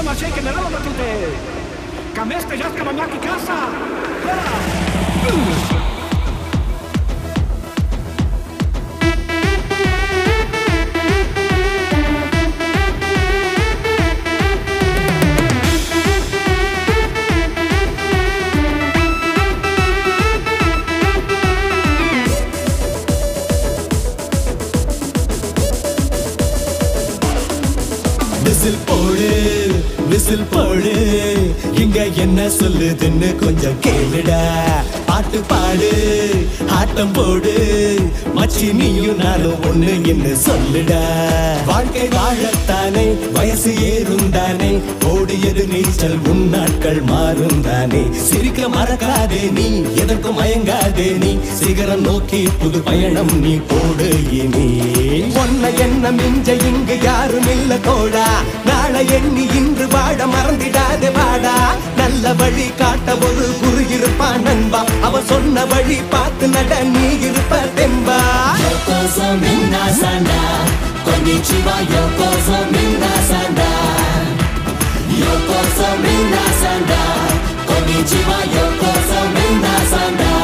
macie que me lo batute. Kameste jaska maniaki kasa. Whistle போடு whistle போடு இங்க என்ன சொல்லுதுன்னு கொஞ்சம் கேளுடா பாட்டு பாடு ஆட்டம் போடு மச்சி நீயும் நானும் ஒண்ணு என்ன சொல்லுடா வாழ்க்கை வாழத்தானே வயசு ஏறும் தானே ஓடியது நீச்சல் உன் நாட்கள் மாறும் தானே சிரிக்க மறக்காதே நீ எதற்கும் மயங்காதே நீ சிகரம் நோக்கி புது பயணம் நீ போடு இனி ஒன்ன என்ன மிஞ்ச இங்கு யாரும் இல்ல தோடா நாளை எண்ணி இன்று வாழ மறந்திடாதே வாடா நல்ல வழி காட்ட ஒரு குரு இருப்பான் நண்பா அவ சொன்ன வழி பார்த்து நட நீ இருப்ப தெம்பா யோகோசோ மின்னா சண்டா Konnichiwa, yokoso minasanda Yokoso minasanda Konnichiwa, yokoso minasanda